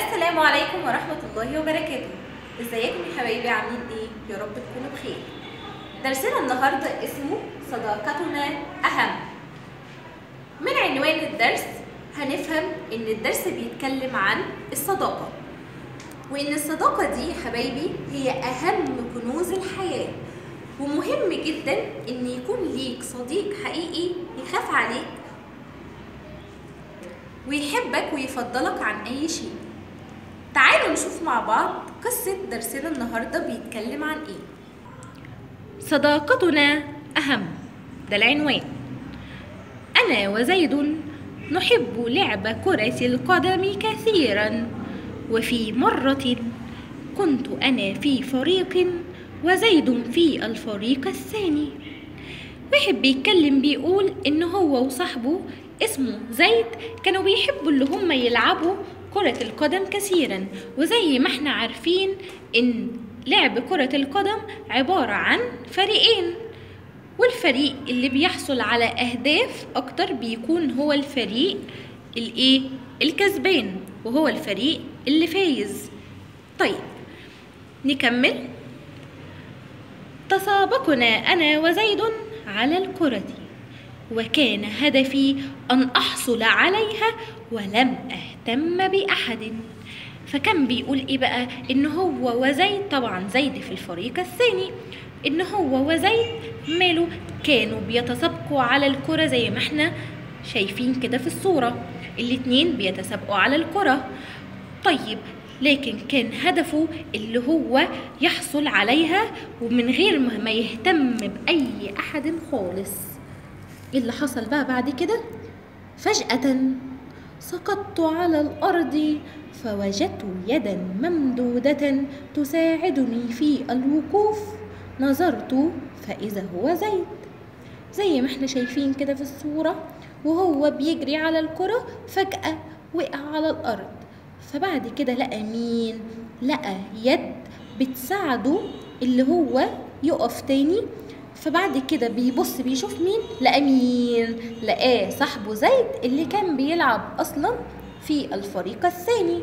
السلام عليكم ورحمة الله وبركاته ازيكم يا حبايبي عاملين ايه يا رب تكونوا بخير درسنا النهاردة اسمه صداقتنا أهم من عنوان الدرس هنفهم ان الدرس بيتكلم عن الصداقة وان الصداقة دي يا حبايبي هي أهم كنوز الحياة ومهم جدا ان يكون ليك صديق حقيقي يخاف عليك ويحبك ويفضلك عن أي شيء تعالوا نشوف مع بعض قصة درسنا النهاردة بيتكلم عن إيه صداقتنا أهم ده العنوان أنا وزيد نحب لعب كرة القدم كثيرا وفي مرة كنت أنا في فريق وزيد في الفريق الثاني واحد بيتكلم بيقول إن هو وصاحبه اسمه زيد كانوا بيحبوا اللي هم يلعبوا كرة القدم كثيرا وزي ما احنا عارفين ان لعب كرة القدم عبارة عن فريقين والفريق اللي بيحصل على اهداف اكتر بيكون هو الفريق الايه الكسبان وهو الفريق اللي فايز طيب نكمل تسابقنا انا وزيد على الكره وكان هدفي أن أحصل عليها ولم أهتم بأحد فكان بيقول إيه بقى إن هو وزيد طبعا زيد في الفريق الثاني إن هو وزيد ماله كانوا بيتسابقوا على الكرة زي ما احنا شايفين كده في الصورة الاتنين بيتسابقوا على الكرة طيب لكن كان هدفه اللي هو يحصل عليها ومن غير ما يهتم بأي أحد خالص ايه اللي حصل بقى بعد كده فجأة سقطت على الأرض فوجدت يدا ممدودة تساعدني في الوقوف نظرت فإذا هو زيد زي ما احنا شايفين كده في الصورة وهو بيجري على الكرة فجأة وقع على الأرض فبعد كده لقى مين لقى يد بتساعده اللي هو يقف تاني فبعد كده بيبص بيشوف مين لقى مين لقاه صاحبه زيد اللي كان بيلعب اصلا في الفريق الثاني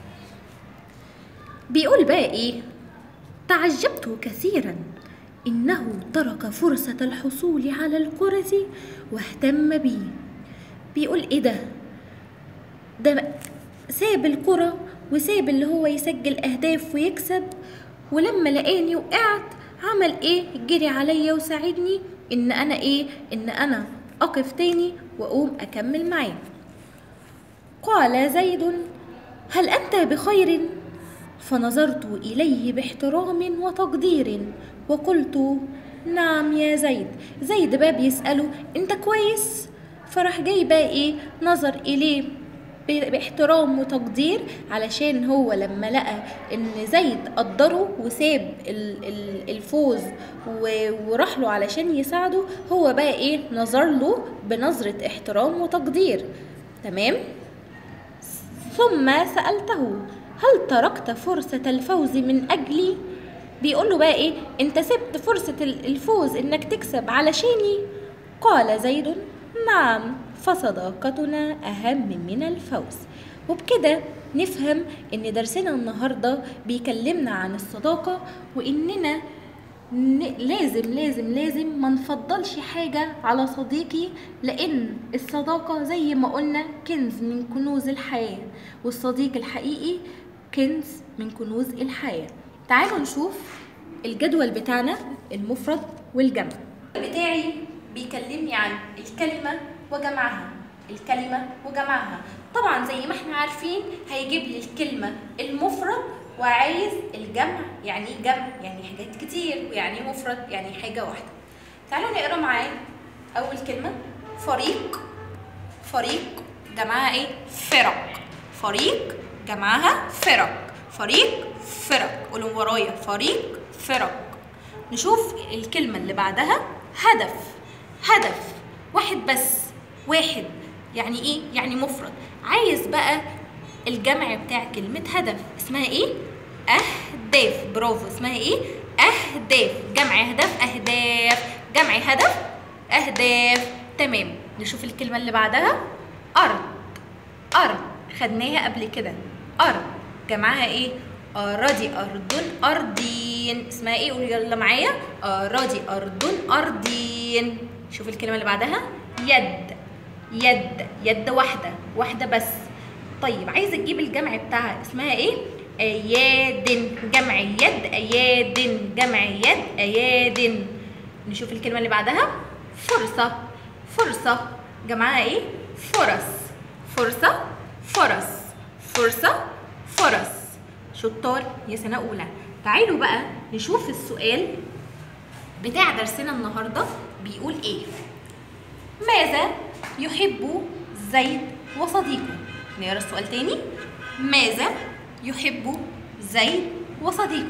بيقول بقى ايه تعجبت كثيرا انه ترك فرصة الحصول على الكرة واهتم بي بيقول ايه ده ده ساب الكرة وساب اللي هو يسجل اهداف ويكسب ولما لقاني وقعت عمل ايه جري عليا وساعدني ان انا ايه ان انا اقف تاني واقوم اكمل معاه قال زيد هل انت بخير فنظرت اليه باحترام وتقدير وقلت نعم يا زيد زيد بقى بيساله انت كويس فراح جاي بقى ايه نظر اليه باحترام وتقدير علشان هو لما لقى ان زيد قدره وساب الفوز وراح له علشان يساعده هو بقى ايه نظر له بنظرة احترام وتقدير تمام ثم سألته هل تركت فرصة الفوز من أجلي بيقول له بقى ايه انت سبت فرصة الفوز انك تكسب علشاني قال زيد نعم فصداقتنا أهم من الفوز وبكده نفهم إن درسنا النهاردة بيكلمنا عن الصداقة وإننا لازم لازم لازم ما نفضلش حاجة على صديقي لأن الصداقة زي ما قلنا كنز من كنوز الحياة والصديق الحقيقي كنز من كنوز الحياة تعالوا نشوف الجدول بتاعنا المفرد والجمع بتاعي بيكلمني عن الكلمة وجمعها الكلمة وجمعها طبعا زي ما احنا عارفين هيجيب لي الكلمة المفرد وعايز الجمع يعني ايه جمع يعني حاجات كتير ويعني مفرد يعني حاجة واحدة تعالوا نقرا معاه أول كلمة فريق فريق جمعها ايه فرق فريق جمعها فرق فريق فرق قولوا ورايا فريق فرق نشوف الكلمة اللي بعدها هدف هدف واحد بس واحد يعني ايه يعني مفرد عايز بقى الجمع بتاع كلمة هدف اسمها ايه اهداف برافو اسمها ايه اهداف جمع اهداف اهداف جمع هدف اهداف تمام نشوف الكلمة اللي بعدها ارض ارض خدناها قبل كده ارض جمعها ايه اراضي ارض ارضين اسمها ايه قولوا يلا معايا اراضي ارض ارضين شوف الكلمه اللي بعدها يد يد يد واحده واحده بس طيب عايزه تجيب الجمع بتاعها اسمها ايه اياد جمع يد اياد جمع يد اياد نشوف الكلمه اللي بعدها فرصه فرصه جمعها ايه فرص فرصه فرص فرصه فرص شطار يا سنه اولى تعالوا بقى نشوف السؤال بتاع درسنا النهارده بيقول ايه ماذا يحب زيد وصديقه نقرا السؤال تاني ماذا يحب زيد وصديقه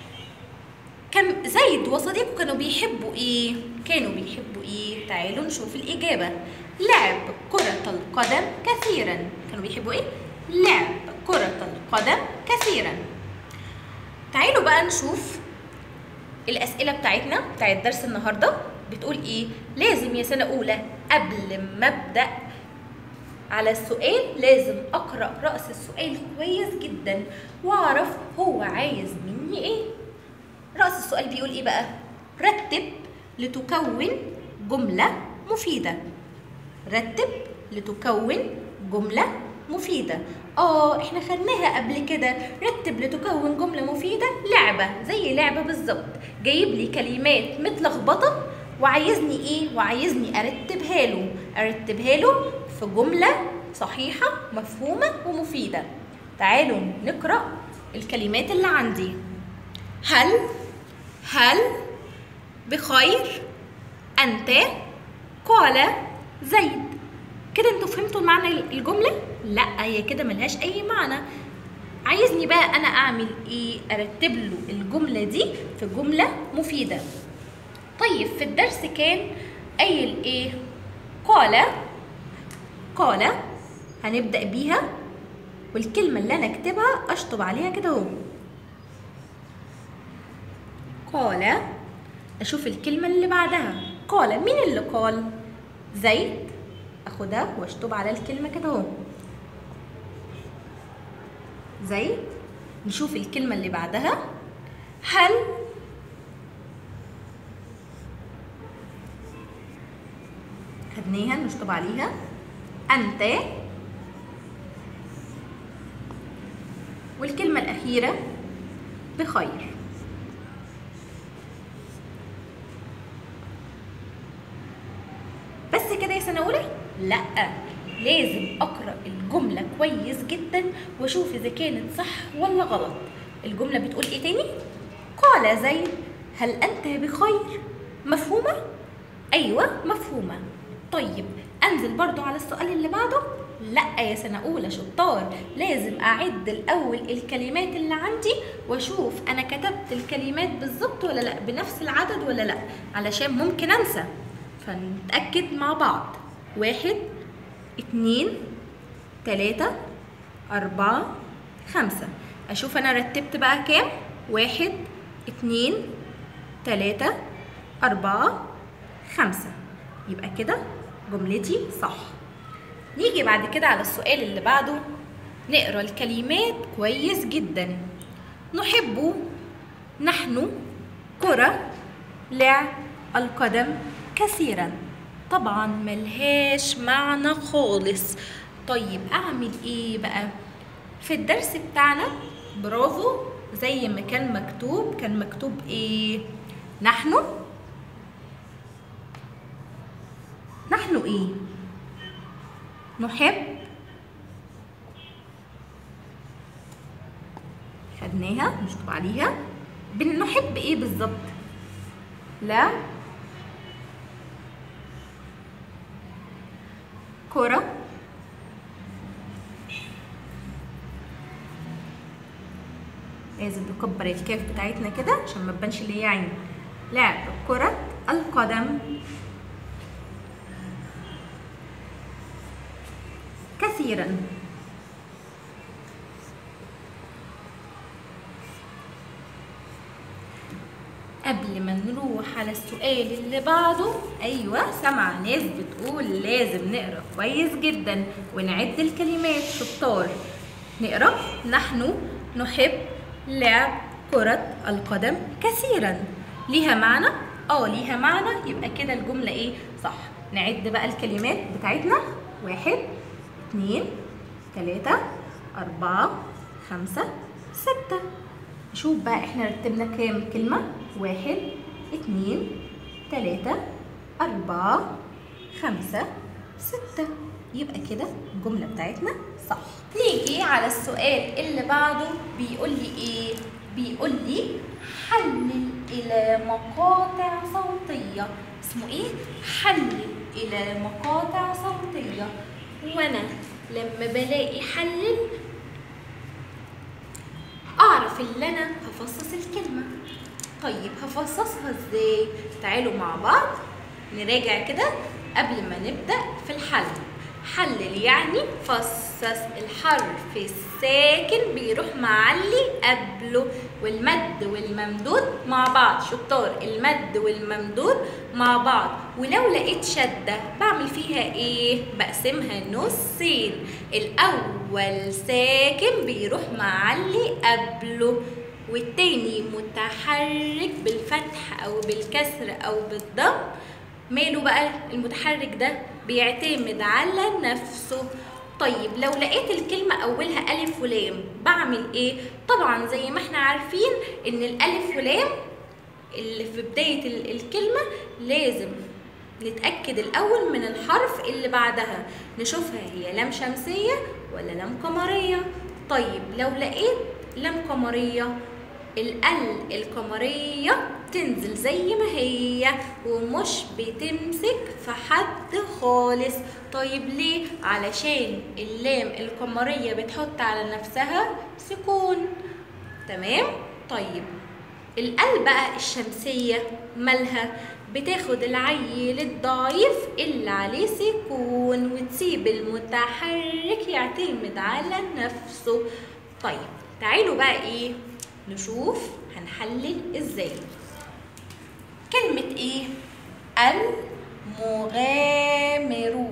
كان زيد وصديقه كانوا بيحبوا ايه كانوا بيحبوا ايه تعالوا نشوف الاجابه لعب كره القدم كثيرا كانوا بيحبوا ايه لعب كره القدم كثيرا تعالوا بقى نشوف الاسئله بتاعتنا بتاعت درس النهارده بتقول ايه لازم يا سنه اولى قبل ما ابدا على السؤال لازم اقرا راس السؤال كويس جدا واعرف هو عايز مني ايه راس السؤال بيقول ايه بقى رتب لتكون جمله مفيده رتب لتكون جمله مفيده اه احنا خدناها قبل كده رتب لتكون جمله مفيده لعبه زي لعبه بالظبط جايب لي كلمات متلخبطه وعايزني ايه وعايزني ارتبها له ارتبها له في جمله صحيحه مفهومه ومفيده تعالوا نقرا الكلمات اللي عندي هل هل بخير انت قال زيد كده انتوا فهمتوا معنى الجمله لا هي كده ملهاش اي معنى عايزني بقى انا اعمل ايه ارتب له الجمله دي في جمله مفيده طيب في الدرس كان قايل ايه قال قال هنبدا بيها والكلمه اللي انا اكتبها اشطب عليها كده اهو قال اشوف الكلمه اللي بعدها قال مين اللي قال زيد اخدها واشطب على الكلمه كده اهو زيد نشوف الكلمه اللي بعدها هل خدناها نشطب عليها أنت والكلمة الأخيرة بخير بس كده يا سنة أولى؟ لأ لازم أقرأ الجملة كويس جدا وأشوف إذا كانت صح ولا غلط الجملة بتقول إيه تاني؟ قال زيد هل أنت بخير؟ مفهومة؟ أيوة مفهومة طيب انزل برضو على السؤال اللي بعده لا يا سنة أولى شطار لازم أعد الأول الكلمات اللي عندي وأشوف أنا كتبت الكلمات بالظبط ولا لأ بنفس العدد ولا لأ علشان ممكن أنسى فنتأكد مع بعض واحد اتنين تلاتة أربعة خمسة أشوف أنا رتبت بقى كام واحد اتنين تلاتة أربعة خمسة يبقى كده جملتي صح نيجي بعد كده على السؤال اللي بعده نقرا الكلمات كويس جدا نحب نحن كرة لعب القدم كثيرا طبعا ملهاش معنى خالص طيب اعمل ايه بقى في الدرس بتاعنا برافو زي ما كان مكتوب كان مكتوب ايه نحن نحن ايه نحب خدناها نشطب عليها بنحب ايه بالظبط لا كرة لازم نكبر الكاف بتاعتنا كده عشان ما تبانش اللي هي عين لعب كرة القدم كثيرا قبل ما نروح على السؤال اللي بعده ايوه سامعه ناس بتقول لازم نقرا كويس جدا ونعد الكلمات شطار نقرا نحن نحب لعب كرة القدم كثيرا ليها معنى اه ليها معنى يبقى كده الجملة ايه صح نعد بقى الكلمات بتاعتنا واحد اتنين تلاتة أربعة خمسة ستة شوف بقى احنا رتبنا كام كلمة واحد اتنين تلاتة أربعة خمسة ستة يبقى كده الجملة بتاعتنا صح نيجي على السؤال اللي بعده بيقول لي ايه بيقول لي حلل إلى مقاطع صوتية اسمه ايه حلل إلى مقاطع صوتية وانا لما بلاقي حلل اعرف ان انا هفصص الكلمه طيب هفصصها ازاي تعالوا مع بعض نراجع كده قبل ما نبدا في الحل حلل يعني فصص الحرف الساكن بيروح معلي قبله والمد والممدود مع بعض شطار المد والممدود مع بعض ولو لقيت شدة بعمل فيها ايه بقسمها نصين الاول ساكن بيروح معلي قبله والتاني متحرك بالفتح او بالكسر او بالضم ماله بقى المتحرك ده بيعتمد على نفسه طيب لو لقيت الكلمة أولها ألف ولام بعمل إيه؟ طبعا زي ما احنا عارفين إن الألف ولام اللي في بداية ال- الكلمة لازم نتأكد الأول من الحرف اللي بعدها نشوفها هي لام شمسية ولا لام قمرية طيب لو لقيت لام قمرية الال القمرية تنزل زي ما هي ومش بتمسك في حد خالص طيب ليه؟ علشان اللام القمرية بتحط على نفسها سكون تمام؟ طيب القلب بقى الشمسية مالها بتاخد العيل الضعيف اللي عليه سكون وتسيب المتحرك يعتمد على نفسه طيب تعالوا بقى ايه نشوف هنحلل ازاي كلمة ايه المغامر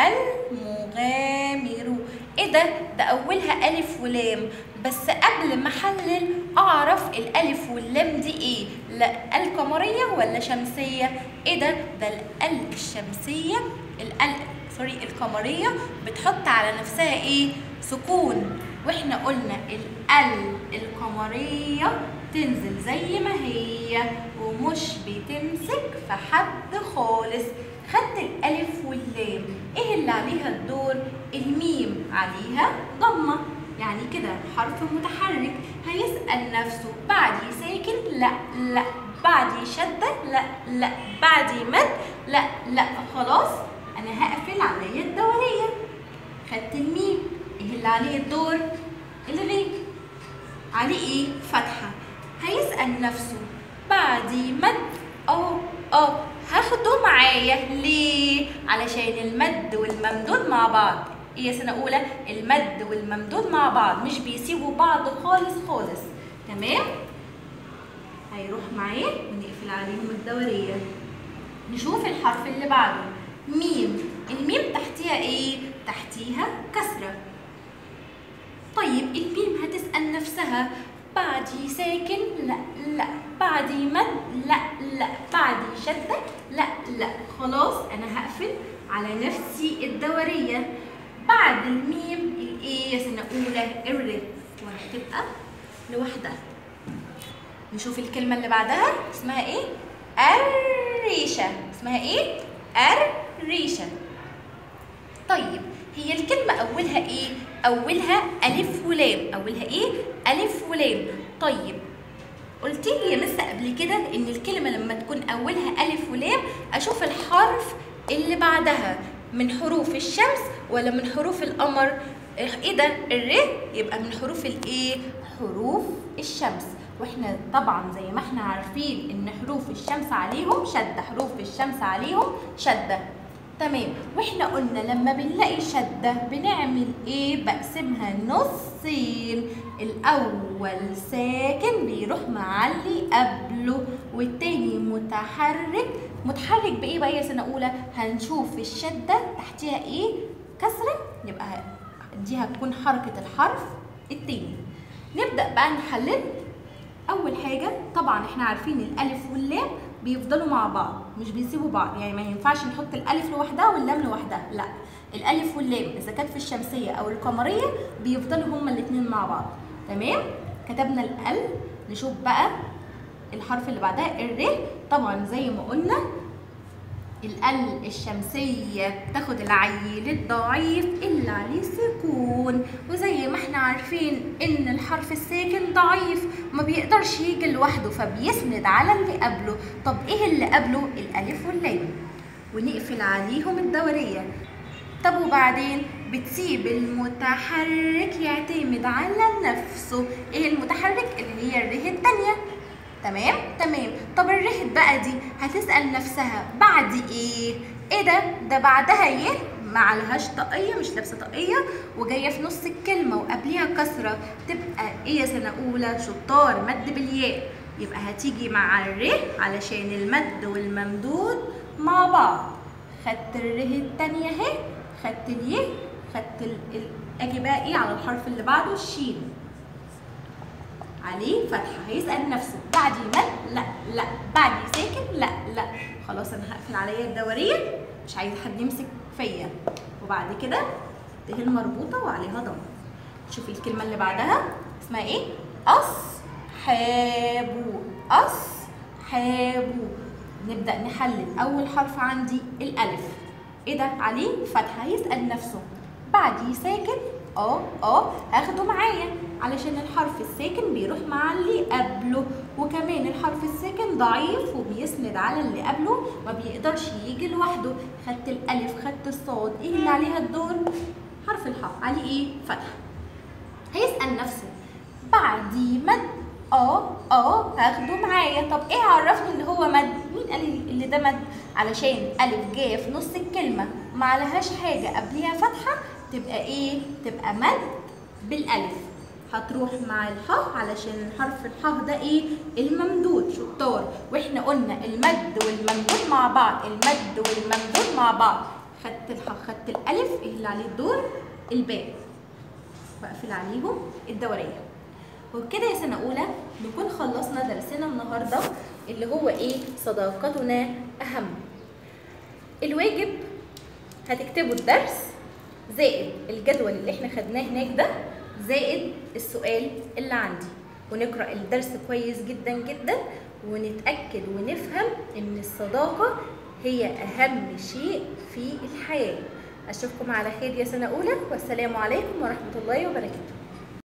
المغامر ايه ده ده اولها الف ولام بس قبل ما احلل اعرف الالف واللام دي ايه لا القمريه ولا شمسيه ايه ده ده الال الشمسيه الال سوري القمريه بتحط على نفسها ايه سكون واحنا قلنا ال القمريه تنزل زي ما هي ومش بتمسك في حد خالص خدت الالف واللام ايه اللي عليها الدور الميم عليها ضمه يعني كده حرف متحرك هيسأل نفسه بعدي ساكن لا لا بعدي شدة لا لا بعدي مد لا لا خلاص انا هقفل عليا الدورية خدت الميم ايه اللي عليه الدور الغي عليه ايه فتحة هيسأل نفسه بعدي مد اه اه هاخده معايا ليه علشان المد والممدود مع بعض ايه يا سنه اولى المد والممدود مع بعض مش بيسيبوا بعض خالص خالص تمام هيروح معايا ونقفل عليهم الدوريه نشوف الحرف اللي بعده ميم الميم تحتيها ايه تحتيها كسره طيب الميم هتسأل نفسها بعدي ساكن لا لا بعدي مد لا لا بعدي شدة لا لا خلاص انا هقفل على نفسي الدورية بعد الميم الايه يا سنة اولى الر وهتبقى لوحدها نشوف الكلمة اللي بعدها اسمها ايه الريشة اسمها ايه الريشة طيب هي الكلمة أولها إيه؟ أولها ألف ولام، أولها إيه؟ ألف ولام، طيب قلت لي يا مس قبل كده إن الكلمة لما تكون أولها ألف ولام أشوف الحرف اللي بعدها من حروف الشمس ولا من حروف القمر؟ إيه ده؟ الر يبقى من حروف الإيه؟ حروف الشمس، واحنا طبعا زي ما احنا عارفين ان حروف الشمس عليهم شده حروف الشمس عليهم شده تمام واحنا قلنا لما بنلاقي شدة بنعمل ايه بقسمها نصين الاول ساكن بيروح معلي قبله والتاني متحرك متحرك بايه بقى يا سنة اولى هنشوف الشدة تحتيها ايه كسرة يبقى دي هتكون حركة الحرف التاني نبدأ بقى نحلل أول حاجة طبعا احنا عارفين الألف واللام بيفضلوا مع بعض مش بيسيبوا بعض يعني ما ينفعش نحط الألف لوحدها واللام لوحدها لا الألف واللام إذا كانت في الشمسية أو القمرية بيفضلوا هما الاتنين مع بعض تمام كتبنا الأل نشوف بقى الحرف اللي بعدها الر طبعا زي ما قلنا الال الشمسية بتاخد العيل الضعيف اللي عليه سكون وزي ما احنا عارفين ان الحرف الساكن ضعيف ما بيقدرش يجي لوحده فبيسند على اللي قبله طب ايه اللي قبله الالف واللام ونقفل عليهم الدورية طب وبعدين بتسيب المتحرك يعتمد على نفسه ايه المتحرك اللي هي الره التانية تمام تمام طب الره بقى دي هتسأل نفسها بعد ايه ايه ده ده بعدها يه ما لهاش طاقية مش لابسة طاقية وجاية في نص الكلمة وقبليها كسرة تبقى ايه يا سنة أولى شطار مد بالياء يبقى هتيجي مع الره علشان المد والممدود مع بعض خدت الره التانية اهي خدت اليه خدت ال... ال... اجي بقى ايه على الحرف اللي بعده الشين عليه فتحة هيسأل نفسه بعدي مد لا لا بعدي ساكن لا لا خلاص انا هقفل عليا الدورية مش عايز حد يمسك فيا وبعد كده ته المربوطة وعليها ضم شوفي الكلمة اللي بعدها اسمها ايه أصحابو أصحابو نبدأ نحلل أول حرف عندي الألف ايه ده عليه فتحة يسأل نفسه بعدي ساكن اه اه هاخده معايا علشان الحرف الساكن بيروح مع اللي قبله وكمان الحرف الساكن ضعيف وبيسند على اللي قبله ما بيقدرش يجي لوحده خدت الالف خدت الصاد ايه اللي عليها الدور حرف الحاء عليه ايه فتحه هيسال نفسه بعدي مد اه اه هاخده معايا طب ايه عرفني اللي هو مد مين قال لي اللي ده مد علشان الف جايه في نص الكلمه ما عليهاش حاجه قبليها فتحه تبقى ايه تبقى مد بالالف هتروح مع الحاء علشان حرف الحاء ده ايه الممدود شطار واحنا قلنا المد والممدود مع بعض المد والممدود مع بعض خدت الحاء خدت الالف ايه اللي عليه الدور الباء بقفل عليهم الدوريه وبكده يا سنه اولى نكون خلصنا درسنا النهارده اللي هو ايه صداقتنا اهم الواجب هتكتبوا الدرس زائد الجدول اللي احنا خدناه هناك ده زائد السؤال اللي عندي ونقرا الدرس كويس جدا جدا ونتاكد ونفهم ان الصداقه هي اهم شيء في الحياه اشوفكم على خير يا سنه اولى والسلام عليكم ورحمه الله وبركاته